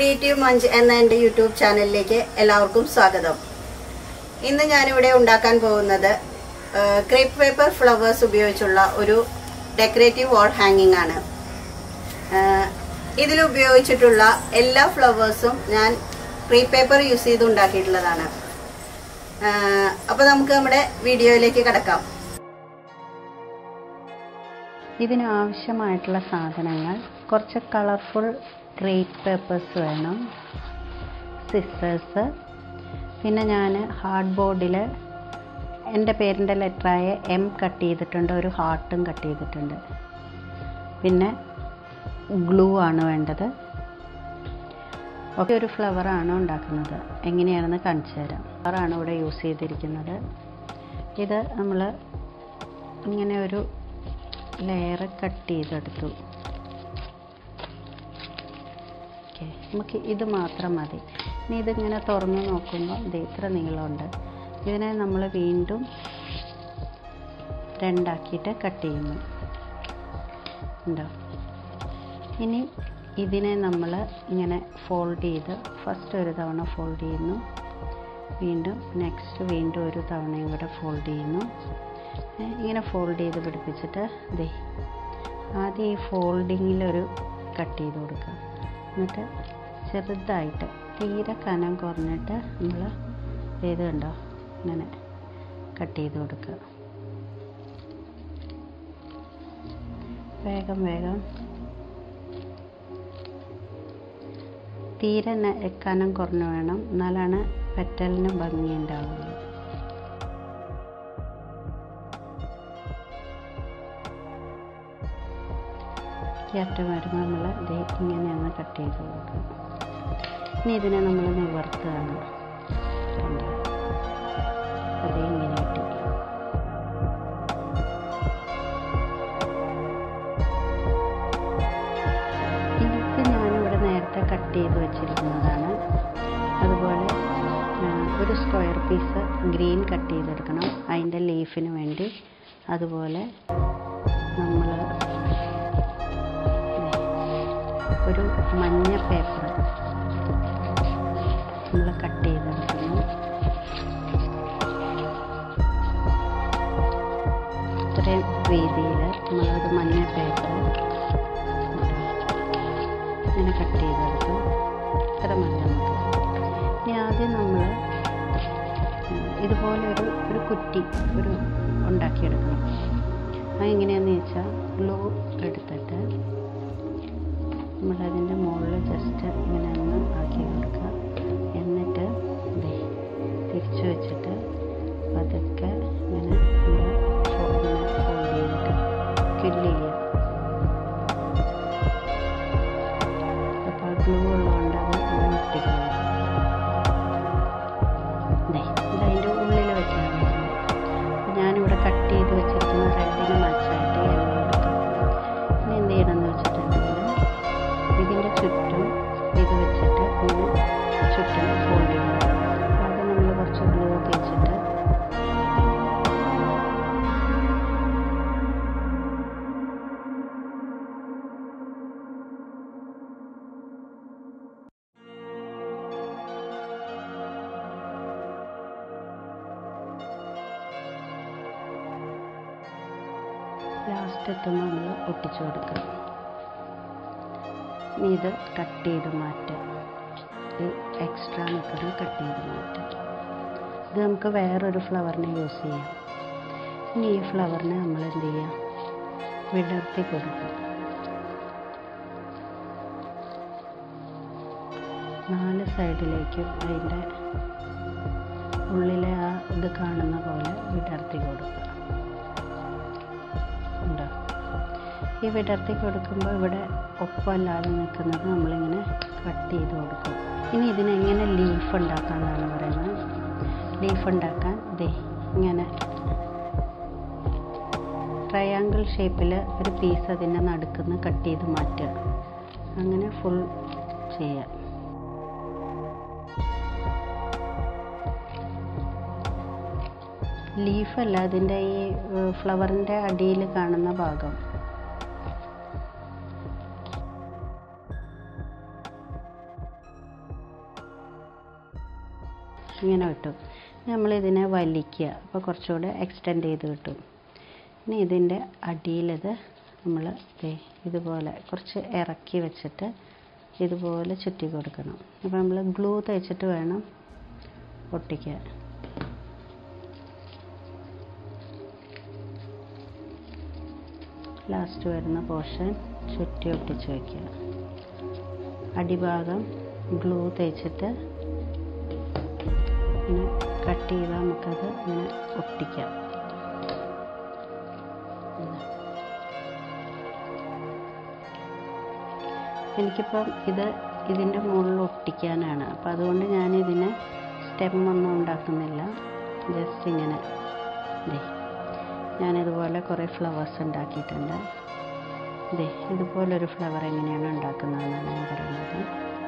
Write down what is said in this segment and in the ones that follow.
Creative Munch എന്ന എൻ്റെ YouTube ചാനലിലേക്ക് എല്ലാവർക്കും സ്വാഗതം ഇന്ന് ഞാനിവിടെ ഉണ്ടാക്കാൻ പോകുന്നത് ക്രേപ്പ് പേപ്പർ ഫ്ലവേഴ്സ് ഉപയോഗിച്ചുള്ള ഒരു ഡെക്കറേറ്റീവ് വാൾ ഹാങ്ങിങ് ആണ് ഇതിൽ ഉപയോഗിച്ചിട്ടുള്ള എല്ലാ ഫ്ലവേഴ്സും ഞാൻ ക്രേപ്പ് പേപ്പർ യൂസ് ചെയ്ത് ഉണ്ടാക്കിയിട്ടുള്ളതാണ് അപ്പോൾ നമുക്ക് നമ്മുടെ വീഡിയോയിലേക്ക് കിടക്കാം ഇതിന് ആവശ്യമായിട്ടുള്ള സാധനങ്ങൾ കുറച്ച് കളർഫുൾ ക്രേപ്പ് പേപ്പേഴ്സ് വേണം സിസേഴ്സ് പിന്നെ ഞാൻ ഹാർഡ് ബോർഡിൽ എൻ്റെ പേരിൻ്റെ ലെറ്ററായ എം കട്ട് ചെയ്തിട്ടുണ്ട് ഒരു ഹാർട്ടും കട്ട് ചെയ്തിട്ടുണ്ട് പിന്നെ ഗ്ലൂ ആണ് വേണ്ടത് ഒക്കെ ഒരു ഫ്ലവറാണ് ഉണ്ടാക്കുന്നത് എങ്ങനെയാണെന്ന് കാണിച്ചു തരാം ഫ്ലവറാണ് ഇവിടെ യൂസ് ചെയ്തിരിക്കുന്നത് ഇത് നമ്മൾ ഇങ്ങനെ ഒരു ലെയർ കട്ട് ചെയ്തെടുത്തു ഓക്കെ നമുക്ക് ഇത് മാത്രം മതി ഇനി ഇതിങ്ങനെ തുറന്ന് നോക്കുമ്പോൾ ഇത് ഇത്ര നീളമുണ്ട് ഇതിനെ നമ്മൾ വീണ്ടും രണ്ടാക്കിയിട്ട് കട്ട് ചെയ്യുന്നു ഉണ്ടോ ഇനി ഇതിനെ നമ്മൾ ഇങ്ങനെ ഫോൾഡ് ചെയ്ത് ഫസ്റ്റ് ഒരു തവണ ഫോൾഡ് ചെയ്യുന്നു വീണ്ടും നെക്സ്റ്റ് വീണ്ടും ഒരു തവണയും കൂടെ ഫോൾഡ് ചെയ്യുന്നു ഇങ്ങനെ ഫോൾഡ് ചെയ്ത് പിടിപ്പിച്ചിട്ട് ദേ ആദ്യം ഈ ഫോൾഡിങ്ങിലൊരു കട്ട് ചെയ്ത് കൊടുക്കുക എന്നിട്ട് ചെറുതായിട്ട് തീരെ കനം കുറഞ്ഞിട്ട് നമ്മൾ ഇത് കണ്ടോ ഇങ്ങനെ കട്ട് ചെയ്ത് കൊടുക്കുക വേഗം വേഗം തീരെ കനം കുറഞ്ഞ് വേണം എന്നാലാണ് പെറ്റലിന് ഭംഗി ഉണ്ടാവുള്ളൂ ഈ അറ്റം വരുമ്പോൾ നമ്മൾ ഇത് ഇങ്ങനെയാണ് കട്ട് ചെയ്ത് കൊടുക്കുക ഇനി ഇതിനെ നമ്മൾ നിവർത്തുകയാണ് അതേ ഇങ്ങനെ ഇട്ട് ഇത് ഞാനിവിടെ നേരത്തെ കട്ട് ചെയ്ത് വെച്ചിരിക്കുന്നതാണ് അതുപോലെ ഒരു സ്ക്വയർ പീസ് ഗ്രീൻ കട്ട് ചെയ്തെടുക്കണം അതിൻ്റെ ലീഫിന് വേണ്ടി അതുപോലെ നമ്മൾ ഒരു മഞ്ഞ പേപ്പർ നമ്മൾ കട്ട് ചെയ്തെടുക്കുന്നു ഇത്രയും രീതിയിൽ നമ്മളൊരു മഞ്ഞ പേപ്പർ ഇങ്ങനെ കട്ട് ചെയ്തെടുത്തു ഇത്ര മതി നമുക്ക് ഇനി ആദ്യം നമ്മൾ ഇതുപോലെ ഒരു ഒരു കുറ്റി ഒരു ഉണ്ടാക്കിയെടുക്കണം അതെങ്ങനെയാണെന്ന് വെച്ചാൽ ഗ്ലൂ എടുത്തിട്ട് നമ്മളതിൻ്റെ മുകളിൽ ജസ്റ്റ് ഇങ്ങനെ ഒന്ന് ആക്കി കൊടുക്കുക എന്നിട്ട് തിരിച്ചു വെച്ചിട്ട് പതുക്കെ ഇങ്ങനെ നമ്മൾ ഫോൾഡ് ചെയ്തിട്ട് കില്ല് ചെയ്യുക അപ്പോൾ ഗ്ലൂ ഉള്ളതുകൊണ്ട് അത് ഇങ്ങനെ ഒട്ടിക്കണം ഇതതിൻ്റെ ഉള്ളിൽ വെച്ചാൽ മതി ഞാനിവിടെ കട്ട് ചെയ്ത് വെച്ചിരിക്കുന്ന റെഡിന് മാച്ചായിട്ട് യെല്ലോ എടുക്കും ഇനി എന്ത് ചെയ്യണമെന്ന് വെച്ചിട്ടുണ്ടെങ്കിൽ ഇതിൻ്റെ ചുറ്റും ഇത് വെച്ചിട്ട് ഇങ്ങനെ ചുറ്റും ഫോൾഡ് ചെയ്യണം ആദ്യം നമ്മൾ കുറച്ച് ഗ്ലൂ ഒക്കെ വെച്ചിട്ട് ലാസ്റ്റ് എത്തുമ്പോൾ നമ്മൾ ഒട്ടിച്ചു കൊടുക്കുക ഇനി ഇത് കട്ട് ചെയ്ത് മാറ്റുക ഈ എക്സ്ട്രാ നിൽക്കുന്നത് കട്ട് ചെയ്ത് മാറ്റുക ഇത് നമുക്ക് വേറൊരു ഫ്ലവറിനെ യൂസ് ചെയ്യാം ഇനി ഈ ഫ്ലവറിനെ നമ്മൾ എന്ത് ചെയ്യുക വിടർത്തി കൊടുക്കുക നാല് സൈഡിലേക്കും അതിൻ്റെ ഉള്ളിലെ ആ ഇത് കാണുന്ന പോലെ വിടർത്തി കൊടുക്കുക ഉണ്ടോ ഈ വിടർത്തി കൊടുക്കുമ്പോൾ ഇവിടെ ഒപ്പമല്ലാതെ നിൽക്കുന്നത് നമ്മളിങ്ങനെ കട്ട് ചെയ്ത് കൊടുക്കും ഇനി ഇതിനെങ്ങനെ ലീഫ് ഉണ്ടാക്കാമെന്നാണ് പറയുന്നത് ലീഫ് ഉണ്ടാക്കാൻ ദേ ഇങ്ങനെ ട്രയാങ്കിൾ ഷേപ്പിൽ ഒരു പീസ് അതിൻ്റെ നടുക്കുന്ന് കട്ട് ചെയ്ത് മാറ്റുക അങ്ങനെ ഫുൾ ചെയ്യുക ലീഫല്ല അതിൻ്റെ ഈ ഫ്ലവറിൻ്റെ അടിയിൽ കാണുന്ന ഭാഗം ഇങ്ങനെ കിട്ടും നമ്മളിതിനെ വലിക്കുക അപ്പോൾ കുറച്ചുകൂടെ എക്സ്റ്റെൻഡ് ചെയ്ത് കിട്ടും ഇനി ഇതിൻ്റെ അടിയിലത് നമ്മൾ ദേ ഇതുപോലെ കുറച്ച് ഇറക്കി വെച്ചിട്ട് ഇതുപോലെ ചുറ്റി കൊടുക്കണം അപ്പോൾ നമ്മൾ ഗ്ലൂ തേച്ചിട്ട് വേണം ഒട്ടിക്കാൻ ലാസ്റ്റ് വരുന്ന പോർഷൻ ചുറ്റി ഒട്ടിച്ച് വയ്ക്കുക അടിഭാഗം ഗ്ലൂ തേച്ചിട്ട് ഇങ്ങനെ കട്ട് ചെയ്താൽ നമുക്കത് ഇങ്ങനെ ഒട്ടിക്കാം എനിക്കിപ്പം ഇത് ഇതിൻ്റെ മുകളിൽ ഒട്ടിക്കാനാണ് അപ്പം അതുകൊണ്ട് ഞാനിതിനെ സ്റ്റെം ഒന്നും ഉണ്ടാക്കുന്നില്ല ജസ്റ്റ് ഇങ്ങനെ ദേ ഞാനിതുപോലെ കുറേ ഫ്ലവേഴ്സ് ഉണ്ടാക്കിയിട്ടുണ്ട് ദേ ഇതുപോലൊരു ഫ്ലവർ എങ്ങനെയാണ് ഉണ്ടാക്കുന്നതെന്നാണ് ഞാൻ പറയുന്നത്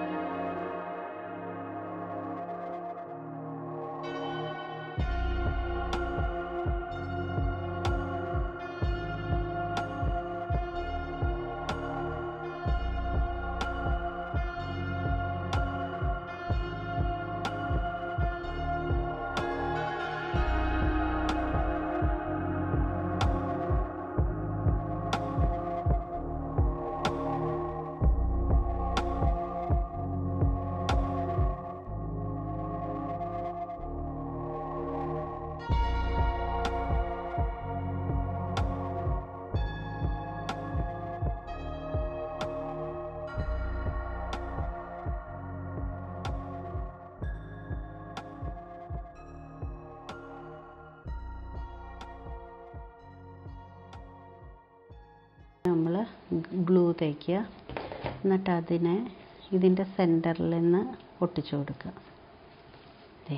നമ്മൾ ഗ്ലൂ തേക്കുക എന്നിട്ട് അതിനെ ഇതിൻ്റെ സെൻറ്ററിൽ നിന്ന് ഒട്ടിച്ചു കൊടുക്കുക ദേ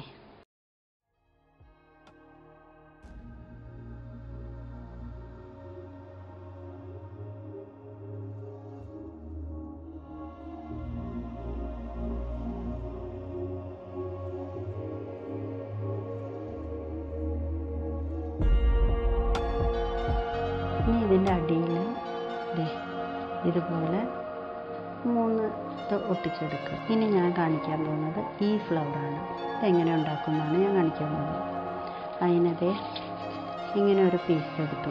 ഇനി ഇതിൻ്റെ അടിയിൽ ദേ ഇതുപോലെ മൂന്ന് ഇത് ഒട്ടിച്ചെടുക്കുക ഇനി ഞാൻ കാണിക്കാൻ പോകുന്നത് ഈ ഫ്ലവറാണ് ഇതെങ്ങനെ ഉണ്ടാക്കുന്നതാണ് ഞാൻ കാണിക്കാൻ പോകുന്നത് അതിനതേ ഇങ്ങനെ ഒരു പീസ് എടുത്തു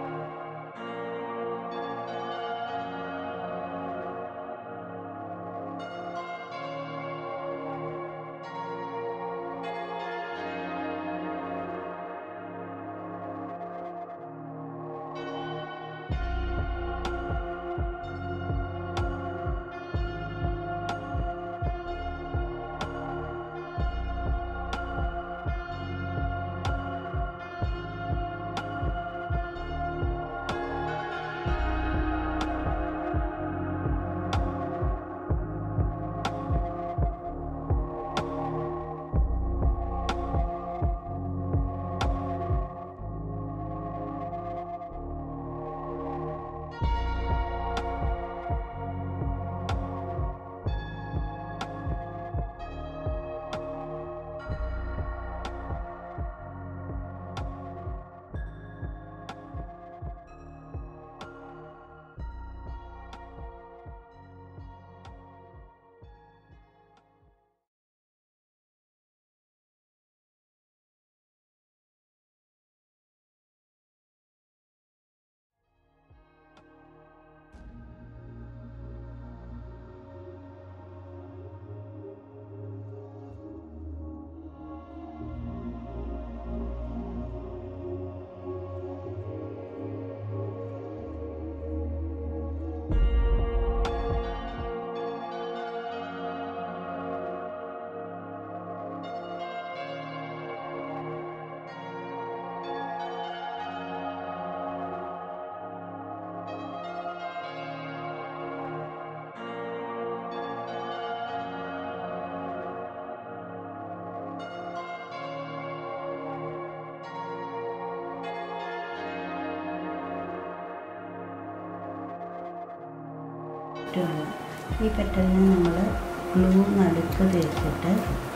പെറ്റലാണ് ഈ പെറ്റലിന് നമ്മൾ ഗ്ലൂ നടുക്ക് തേച്ചിട്ട്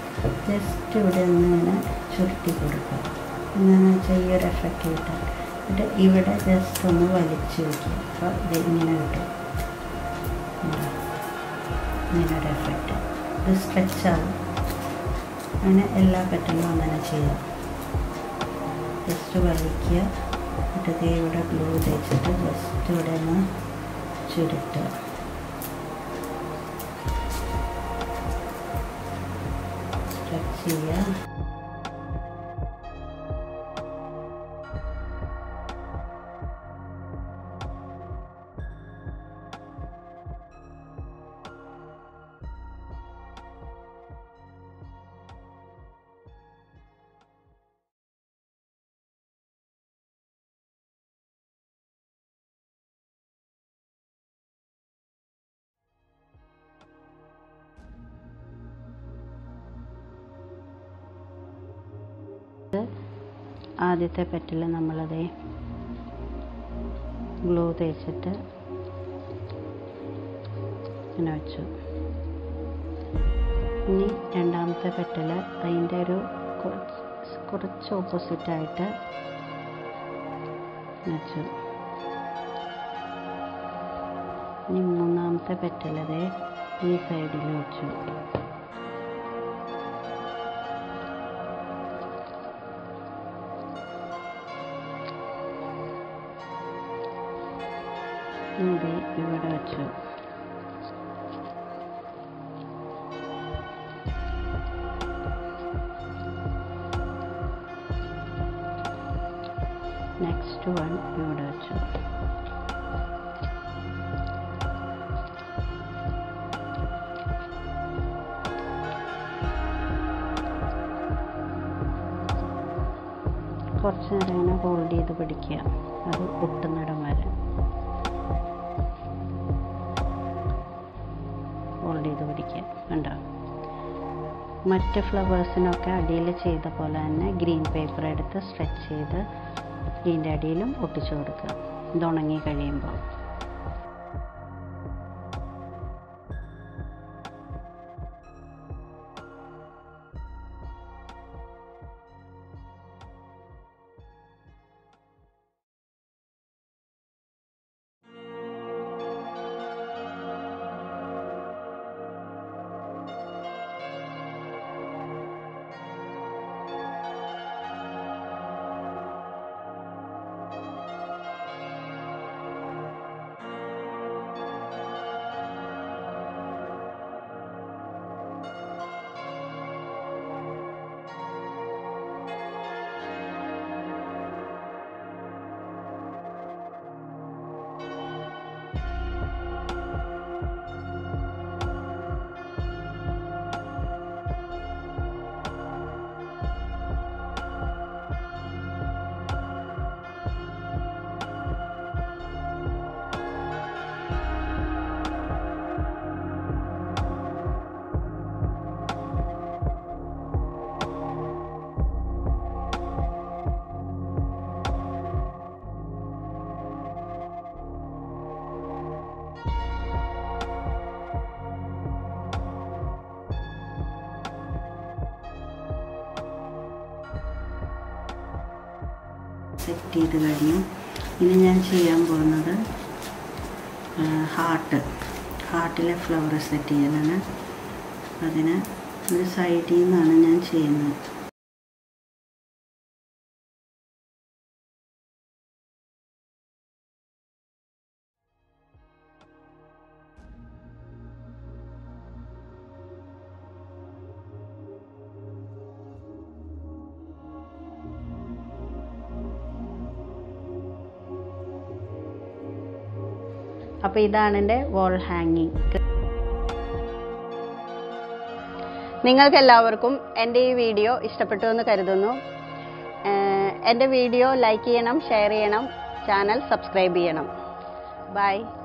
ജസ്റ്റ് ഇവിടെ ഒന്ന് ഇങ്ങനെ ചുരുട്ടി കൊടുക്കുക എന്താണെന്ന് വെച്ചാൽ ഈ ഒരു എഫക്റ്റ് കിട്ടാൻ എന്നിട്ട് ഇവിടെ ജസ്റ്റ് ഒന്ന് വലിച്ചു വയ്ക്കുക അപ്പോൾ ഇത് ഇങ്ങനെ കിട്ടും കണ്ടോ? ഇങ്ങനെ ഒരു എഫക്റ്റ് ഇത് സ്ട്രെച്ച് ആവും അങ്ങനെ എല്ലാ പെറ്റലും അങ്ങനെ ചെയ്യാം ജസ്റ്റ് വലിക്കുക എന്നിട്ട് ദേ ഇവിടെ ഗ്ലൂ തേച്ചിട്ട് ജസ്റ്റ് ഇവിടെ ഒന്ന് ചുരുട്ടുക സ്ട്രെച്ച് ചെയ്യുക ആദ്യത്തെ പെറ്റിൽ നമ്മളത് ഗ്ലൂ തേച്ചിട്ട് ഇങ്ങനെ വെച്ചു ഇനി രണ്ടാമത്തെ പെറ്റൽ അതിൻ്റെ ഒരു കുറച്ച് കുറച്ച് ഓപ്പോസിറ്റായിട്ട് വെച്ചു ഇനി മൂന്നാമത്തെ പെറ്റലത് ഈ സൈഡിൽ വെച്ചു ഇത് ഇവിടെ വെച്ചു നെക്സ്റ്റ് വൺ ഇവിടെ വെച്ചു കുറച്ച് നേരം ഇങ്ങനെ ഹോൾഡ് ചെയ്ത് പിടിക്കുക അത് ഒട്ടുന്നിടം വരെ ഹോൾഡ് ചെയ്ത് പിടിക്കുക കണ്ടോ മറ്റ് ഫ്ലവേഴ്സിനൊക്കെ അടിയിൽ ചെയ്ത പോലെ തന്നെ ഗ്രീൻ പേപ്പർ എടുത്ത് സ്ട്രെച്ച് ചെയ്ത് ഇതിൻ്റെ അടിയിലും ഒട്ടിച്ചു കൊടുക്കുക ഇത് ഉണങ്ങി കഴിയുമ്പോൾ സെറ്റ് ചെയ്ത് കഴിഞ്ഞു ഇനി ഞാൻ ചെയ്യാൻ പോകുന്നത് ഹാർട്ട് ഹാർട്ടിലെ ഫ്ലവർ സെറ്റ് ചെയ്യാനാണ് അതിന് ഒരു സൈഡിൽ നിന്നാണ് ഞാൻ ചെയ്യുന്നത് അപ്പോൾ ഇതാണ് എൻ്റെ വാൾ ഹാങ്ങിങ് നിങ്ങൾക്ക് എല്ലാവർക്കും എൻ്റെ ഈ വീഡിയോ ഇഷ്ടപ്പെട്ടു എന്ന് കരുതുന്നു ഏഹ് എൻ്റെ വീഡിയോ ലൈക്ക് ചെയ്യണം ഷെയർ ചെയ്യണം ചാനൽ സബ്സ്ക്രൈബ് ചെയ്യണം ബൈ